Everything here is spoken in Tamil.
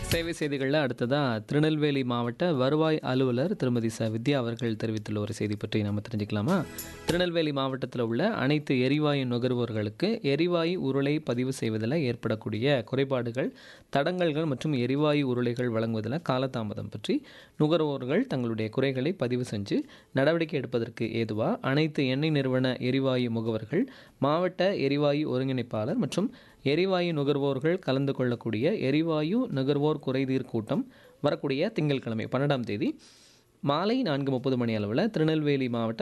சேவை செய்திகளில் அடுத்ததாக திருநெல்வேலி மாவட்ட வருவாய் அலுவலர் திருமதி ச வித்யா அவர்கள் தெரிவித்துள்ள ஒரு செய்தி பற்றி நம்ம தெரிஞ்சுக்கலாமா திருநெல்வேலி மாவட்டத்தில் உள்ள அனைத்து எரிவாயு நுகர்வோர்களுக்கு எரிவாயு உருளை பதிவு செய்வதில் ஏற்படக்கூடிய குறைபாடுகள் தடங்கல்கள் மற்றும் எரிவாயு உருளைகள் வழங்குவதில் காலதாமதம் பற்றி நுகர்வோர்கள் தங்களுடைய குறைகளை பதிவு செஞ்சு நடவடிக்கை எடுப்பதற்கு ஏதுவாக அனைத்து எண்ணெய் நிறுவன எரிவாயு முகவர்கள் மாவட்ட எரிவாயு ஒருங்கிணைப்பாளர் மற்றும் எரிவாயு நுகர்வோர்கள் கலந்து கொள்ளக்கூடிய எரிவாயு நுகர்வோர் குறைதீர் கூட்டம் வரக்கூடிய திங்கட்கிழமை பன்னெண்டாம் தேதி மாலை நான்கு முப்பது மணி அளவில் திருநெல்வேலி மாவட்ட